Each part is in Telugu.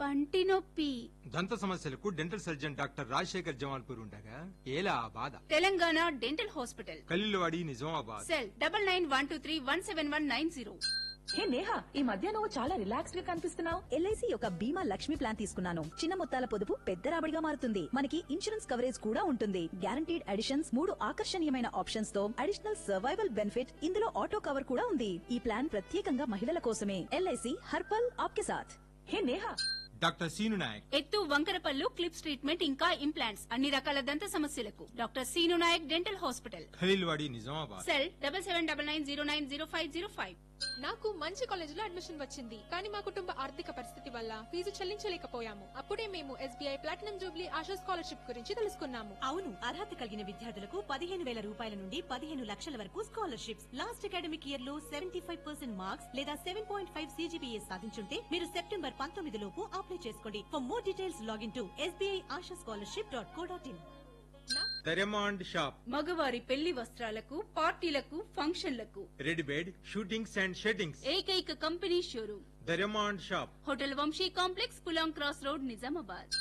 పంటి నొప్పి దంత సమస్యలకు dental surgeon doctor Rajashekar Jamalpur ఉండగా ఏలా ఆ బాధ Telangana dental hospital Kalluvadi Nizamabad cell double nine one two three one seven one nine zero hey Neha ఈ మధ్య నువ్వు చాలా రిలాక్స్డ్ గా కనిపిస్తున్నావు ఎల్ఐసి యొక్క బీమా లక్ష్మి ప్లాన్ తీసుకున్నాను చిన్న మొత్తాల పొదుపు పెద్ద రాబడిగా మారుతుంది మనకి ఇన్సూరెన్స్ కవరేజ్ కూడా ఉంటుంది గ్యారంటీడ్ అడిషన్స్ మూడు ఆకర్షణీయమైన ఆప్షన్స్ తో అడిషనల్ సర్వైవల్ బెనిఫిట్ ఇందులో ఆటో కవర్ కూడా ఉంది ఈ ప్లాన్ ప్రత్యేకంగా మహిళల కోసమే ఎల్ఐసి హర్పల్ ఆప్కే సాథ్ హే నేహా డాక్టర్ సీను నాయక్ ఎత్తు వంకరపల్లు క్లిప్స్ ట్రీట్మెంట్ ఇంకా ఇంప్లాంట్స్ అన్ని రకాల దంత సమస్యలకు doctor Seenu Nayak dental hospital Khaleelwadi Nizamabad cell double seven double nine zero nine zero five zero five నాకు మంచి కాలేజీలో అడ్మిషన్ వచ్చింది కానీ మా కుటుంబ ఆర్థిక పరిస్థితి వల్ల ఫీజు చెల్లించలేకపోయాము అప్పుడే మేము SBI platinum jubilee Asha scholarship గురించి తెలుసుకున్నాము అవును అర్హత కలిగిన విద్యార్థులకు పదిహేను వేల రూపాయల నుండి పదిహేను లక్షల వరకు స్కాలర్షిప్స్ లాస్ట్ అకాడమిక్ ఇయర్ లో సెవెంటీ ఫైవ్ పర్సెంట్ మార్క్స్ లేదా సెవెన్ పాయింట్ ఫైవ్ సీజీపీఏ సాధించుంటే మీరు సెప్టెంబర్ పంతొమ్మిది లోపు అప్లై చేసుకోండి for more details login to SBI Asha scholarship dot co dot in the Raymond shop మగవారి పెళ్లి వస్త్రాలకు పార్టీలకు ఫంక్షన్లకు రెడ్ బెడ్ షూటింగ్స్ అండ్ షెటింగ్స్ ఏకైక company showroom the Raymond shop hotel Vamshi complex Pulang cross road Nizamabad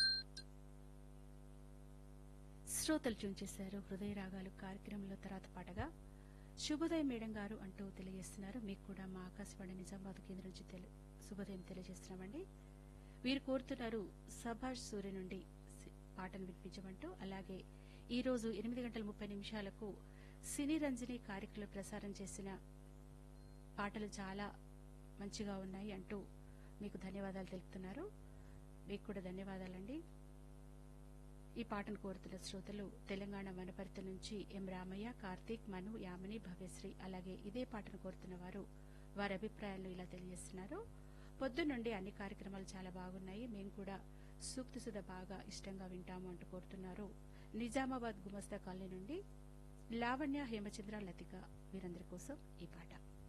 శ్రోతలు ట్యూన్ చేశారు హృదయ రాగాలు కార్యక్రమంలో తర్వాత పాటగా శుభోదయం మేడం గారు అంటూ తెలియజేస్తున్నారు మీకు కూడా మా ఆకాశవాణి నిజామాబాద్ కేంద్రం నుంచి తెలి- శుభోదయం తెలియజేస్తున్నామండి వీరు కోరుతున్నారు సభాష్ సూర్య నుండి సి- పాటను వినిపించమంటూ అలాగే ఈ రోజు ఎనిమిది గంటల ముప్పై నిమిషాలకు సినీ రంజని కార్యక్రమం ప్రసారం చేసిన పాటలు చాలా మంచిగా ఉన్నాయి అంటూ మీకు ధన్యవాదాలు తెలుపుతున్నారు మీకు కూడా ధన్యవాదాలండి ఈ పాటను కోరుతున్న శ్రోతలు తెలంగాణ వనపర్తి నుంచి ఎం రామయ్య కార్తీక్ మను యామిని భవ్యశ్రీ అలాగే ఇదే పాటను కోరుతున్న వారు వారి అభిప్రాయాలను ఇలా తెలియజేస్తున్నారు పొద్దున్నుండి అన్ని కార్యక్రమాలు చాలా బాగున్నాయి మేము కూడా సూక్తి సుధ బాగా ఇష్టంగా వింటాము అంటూ కోరుతున్నారు నిజామాబాద్ గుమస్తా కాలనీ నుండి లావణ్య హేమచంద్ర లతిక వీరందరి కోసం ఈ పాట